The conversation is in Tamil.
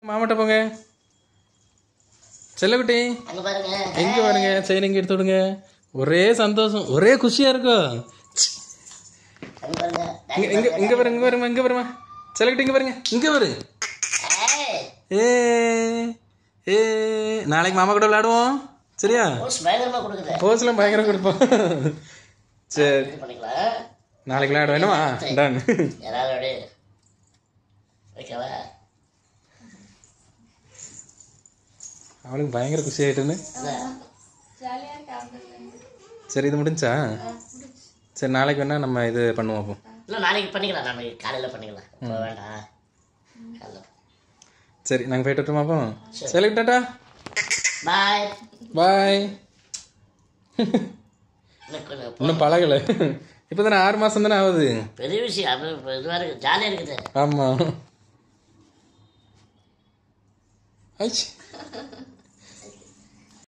மாமாட்ட போங்க செல்லக்குட்டி அங்க பாருங்க எங்க பாருங்க செயின் எங்க எடுத்து விடுங்க ஒரே சந்தோஷம் ஒரே குஷியா இருக்கும் அங்க பாருங்க இங்க இங்க இங்க பாருங்க இங்க பாருங்க இங்க பாருங்க செல்லக்குட்டி இங்க பாருங்க இங்க பாரு ஏய், ஏ ஏ நாளைக்கு மாமா கூட விளையாடுவோம் சரியா போஸ் பயங்கரமா கொடுக்குது போஸ்லாம் பயங்கரம் கொடுப்போம் சரி இது பண்ணிக்கலாம் நாளைக்கு விளையாட வேணுமா டன் யாராவது அப்படியே ஓகேவா அவளுக்கு பயங்கர குஷி ஆயிட்டுன்னு சரி இது முடிஞ்சா சரி நாளைக்கு வேணா நம்ம இது பண்ணுவோம் அப்போ இல்லை நாளைக்கு பண்ணிக்கலாம் நாளைக்கு காலையில் பண்ணிக்கலாம் இப்போ வேண்டாம் காலைல சரி நாங்கள் போயிட்டு வரட்டுமா அப்போ சரி டாட்டா பாய் பாய் இன்னும் கொஞ்சம் இன்னும் பழகலை இப்போ தானே ஆறு மாதம் தானே ஆகுது பெரிய விஷயம் அது இதுவாக இருக்குது ஜாலியாக இருக்குது ஆமாம் ஐச்